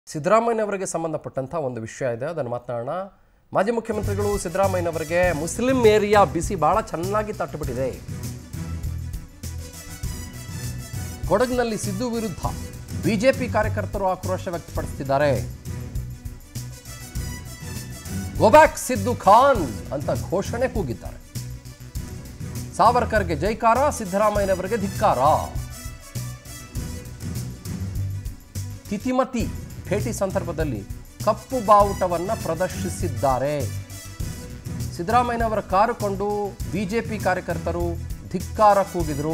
ಸಿದ್ದರಾಮಯ್ಯನವರಿಗೆ ಸಂಬಂಧಪಟ್ಟಂಥ ಒಂದು ವಿಷಯ ಇದೆ ಅದನ್ನು ಮಾತನಾಡೋಣ ಮಾಜಿ ಮುಖ್ಯಮಂತ್ರಿಗಳು ಸಿದ್ದರಾಮಯ್ಯನವರಿಗೆ ಮುಸ್ಲಿಂ ಏರಿಯಾ ಬಿಸಿ ಬಹಳ ಚೆನ್ನಾಗಿ ತಟ್ಟುಬಿಟ್ಟಿದೆ ಕೊಡಗಿನಲ್ಲಿ ಸಿದ್ದು ವಿರುದ್ಧ ಬಿಜೆಪಿ ಕಾರ್ಯಕರ್ತರು ಆಕ್ರೋಶ ವ್ಯಕ್ತಪಡಿಸುತ್ತಿದ್ದಾರೆ ಗೋಬ್ಯಾಕ್ ಸಿದ್ದು ಖಾನ್ ಅಂತ ಘೋಷಣೆ ಕೂಗಿದ್ದಾರೆ ಸಾವರ್ಕರ್ಗೆ ಜೈಕಾರ ಸಿದ್ದರಾಮಯ್ಯನವರಿಗೆ ಧಿಕ್ಕಾರ ತಿತಿಮತಿ ಭೇಟಿ ಸಂದರ್ಭದಲ್ಲಿ ಕಪ್ಪು ಬಾವುಟವನ್ನ ಪ್ರದರ್ಶಿಸಿದ್ದಾರೆ ಸಿದ್ದರಾಮಯ್ಯನವರ ಕಾರು ಕೊಂಡು ಬಿಜೆಪಿ ಕಾರ್ಯಕರ್ತರು ಧಿಕ್ಕಾರ ಕೂಗಿದರು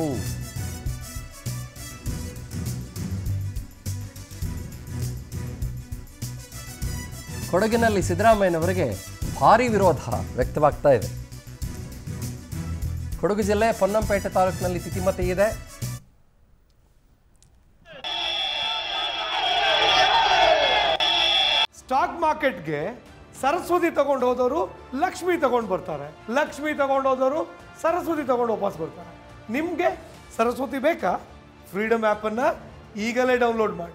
ಕೊಡಗಿನಲ್ಲಿ ಸಿದ್ದರಾಮಯ್ಯನವರಿಗೆ ಭಾರಿ ವಿರೋಧ ವ್ಯಕ್ತವಾಗ್ತಾ ಇದೆ ಕೊಡಗು ಜಿಲ್ಲೆ ಪೊನ್ನಂಪೇಟೆ ತಾಲೂಕಿನಲ್ಲಿ ತಿತಿಮತಿ ಇದೆ ಸ್ಟಾಕ್ ಮಾರ್ಕೆಟ್ಗೆ ಸರಸ್ವತಿ ತಗೊಂಡು ಹೋದವರು ಲಕ್ಷ್ಮಿ ತಗೊಂಡು ಬರ್ತಾರೆ ಲಕ್ಷ್ಮಿ ತಗೊಂಡು ಹೋದವರು ಸರಸ್ವತಿ ತಗೊಂಡು ವಾಪಸ್ ಬರ್ತಾರೆ ನಿಮಗೆ ಸರಸ್ವತಿ ಬೇಕಾ ಫ್ರೀಡಮ್ ಆ್ಯಪನ್ನು ಈಗಲೇ ಡೌನ್ಲೋಡ್ ಮಾಡಿ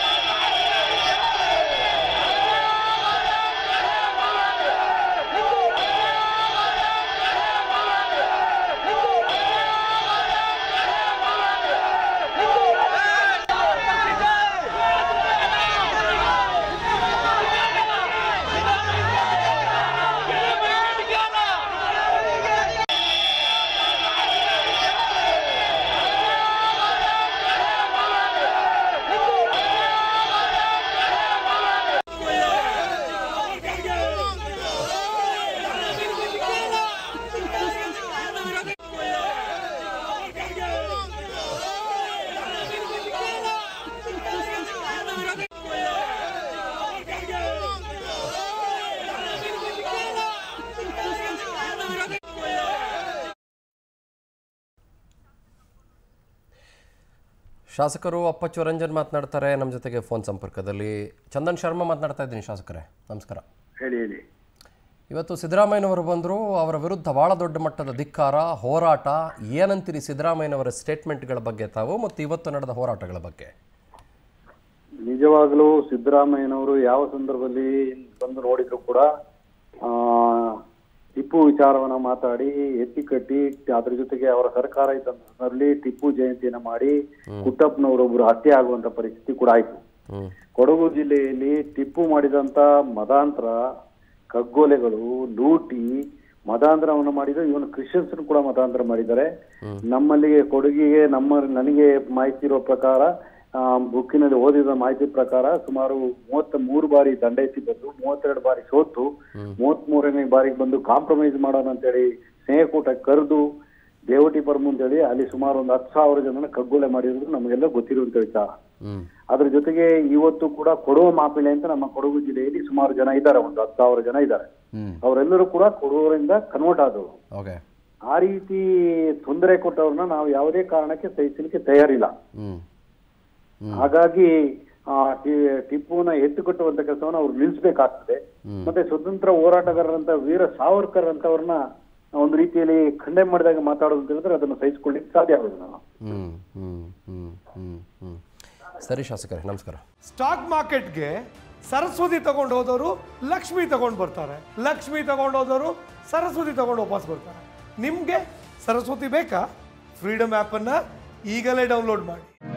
ಶಾಸಕರು ಅಪ್ಪಚ್ಚು ರಂಜನ್ ಮಾತನಾಡ್ತಾರೆ ನಮ್ಮ ಜೊತೆಗೆ ಫೋನ್ ಸಂಪರ್ಕದಲ್ಲಿ ಚಂದನ್ ಶರ್ಮಾ ಮಾತನಾಡ್ತಾ ಇದ್ದೀನಿ ಶಾಸಕರೇ ನಮಸ್ಕಾರ ಹೇಳಿ ಹೇಳಿ ಇವತ್ತು ಸಿದ್ದರಾಮಯ್ಯನವರು ಬಂದರು ಅವರ ವಿರುದ್ಧ ಭಾಳ ದೊಡ್ಡ ಮಟ್ಟದ ಧಿಕ್ಕಾರ ಹೋರಾಟ ಏನಂತೀರಿ ಸಿದ್ದರಾಮಯ್ಯನವರ ಸ್ಟೇಟ್ಮೆಂಟ್ಗಳ ಬಗ್ಗೆ ತಾವು ಮತ್ತು ಇವತ್ತು ನಡೆದ ಹೋರಾಟಗಳ ಬಗ್ಗೆ ನಿಜವಾಗ್ಲೂ ಸಿದ್ದರಾಮಯ್ಯನವರು ಯಾವ ಸಂದರ್ಭದಲ್ಲಿ ಬಂದು ನೋಡಿದ್ರು ಕೂಡ ಆ ಟಿಪ್ಪು ವಿಚಾರವನ್ನ ಮಾತಾಡಿ ಎತ್ತಿ ಕಟ್ಟಿ ಅದ್ರ ಜೊತೆಗೆ ಅವರ ಸರ್ಕಾರ ಇದ್ದಂತ ಸಂದರ್ಭದಲ್ಲಿ ಟಿಪ್ಪು ಜಯಂತಿಯನ್ನ ಮಾಡಿ ಕುಟ್ಟಪ್ಪನವರೊಬ್ಬರು ಹತ್ಯೆ ಆಗುವಂತ ಪರಿಸ್ಥಿತಿ ಕೂಡ ಆಯ್ತು ಹ್ಞೂ ಕೊಡಗು ಜಿಲ್ಲೆಯಲ್ಲಿ ಟಿಪ್ಪು ಮಾಡಿದಂತ ಮತಾಂತರ ಕಗ್ಗೊಲೆಗಳು ಲೂಟಿ ಮತಾಂತರವನ್ನು ಮಾಡಿದ್ರು ಇವನು ಕ್ರಿಶ್ಚಿಯನ್ಸ್ ಕೂಡ ಮತಾಂತರ ಮಾಡಿದ್ದಾರೆ ನಮ್ಮಲ್ಲಿಗೆ ಕೊಡಗಿಗೆ ನಮ್ಮ ನನಗೆ ಮಾಹಿತಿ ಇರೋ ಪ್ರಕಾರ ಆ, ಬುಕ್ಕಿನಲ್ಲಿ ಓದಿದ ಮಾಹಿತಿ ಪ್ರಕಾರ ಸುಮಾರು ಮೂವತ್ತ ಮೂರು ಬಾರಿ ದಂಡೈತಿ ಬಂದು ಮೂವತ್ತೆರಡು ಬಾರಿ ಸೋತು ಮೂವತ್ತ್ ಮೂರನೇ ಬಾರಿಗೆ ಬಂದು ಕಾಂಪ್ರಮೈಸ್ ಮಾಡೋಣ ಅಂತೇಳಿ ಸ್ನೇಹಕೂಟ ಕರೆದು ದೇವಟಿ ಪರ್ಮು ಅಂತೇಳಿ ಅಲ್ಲಿ ಸುಮಾರು ಒಂದು ಹತ್ತು ಸಾವಿರ ಜನನ ಕಗ್ಗೊಲೆ ಮಾಡಿರೋದು ನಮಗೆಲ್ಲ ಗೊತ್ತಿರುವಂತ ವಿಚಾರ ಹ್ಞೂ ಅದ್ರ ಜೊತೆಗೆ ಇವತ್ತು ಕೂಡ ಕೊಡುವ ಮಾಪಿಳೆ ಅಂತ ನಮ್ಮ ಕೊಡಗು ಜಿಲ್ಲೆಯಲ್ಲಿ ಸುಮಾರು ಜನ ಇದ್ದಾರೆ ಒಂದು ಹತ್ತು ಸಾವಿರ ಜನ ಇದ್ದಾರೆ ಹ್ಞೂ ಅವರೆಲ್ಲರೂ ಕೂಡ ಕೊಡುವರಿಂದ ಕನ್ವರ್ಟ್ ಆದವರು ಓಕೆ ಆ ರೀತಿ ತೊಂದರೆ ಕೊಟ್ಟವ್ರನ್ನ ನಾವು ಯಾವುದೇ ಕಾರಣಕ್ಕೆ ಸಹಿಸಲಿಕ್ಕೆ ತಯಾರಿಲ್ಲ ಹ್ಞೂ ಹಾಗಾಗಿ ಆ ಟಿ- ಟಿಪ್ಪುನ ಎತ್ತು ಕಟ್ಟುವಂತ ಕೆಲಸವನ್ನು ಅವ್ರು ನಿಲ್ಲಿಸಬೇಕಾಗ್ತದೆ ಮತ್ತೆ ಸ್ವತಂತ್ರ ಹೋರಾಟಗಾರರಂತ ವೀರ ಸಾವರ್ಕರ್ ಅಂತವ್ರನ್ನ ಒಂದು ರೀತಿಯಲ್ಲಿ ಖಂಡನೆ ಮಾಡಿದಾಗ ಮಾತಾಡೋದು ಅಂತ ಹೇಳಿದ್ರೆ ಅದನ್ನು ಸಹಿಸಿಕೊಳ್ಳಿಕ್ಕೆ ಸಾಧ್ಯ ಆಗೋದಿಲ್ಲ ನಾವು ಹ್ಞೂ ಹ್ಞೂ ಹ್ಞೂ ಹ್ಞೂ ಹ್ಞೂ ಸರಿ ಶಾಸಕರೇ ನಮಸ್ಕಾರ ಸ್ಟಾಕ್ ಮಾರ್ಕೆಟ್ಗೆ ಸರಸ್ವತಿ ತಗೊಂಡು ಹೋದವರು ಲಕ್ಷ್ಮಿ ತಗೊಂಡು ಬರ್ತಾರೆ ಲಕ್ಷ್ಮಿ ತಗೊಂಡು ಹೋದವರು ಸರಸ್ವತಿ ತಗೊಂಡು ವಾಪಸ್ ಬರ್ತಾರೆ ನಿಮಗೆ ಸರಸ್ವತಿ ಬೇಕಾ ಫ್ರೀಡಮ್ ಆ್ಯಪನ್ನು ಈಗಲೇ ಡೌನ್ಲೋಡ್ ಮಾಡಿ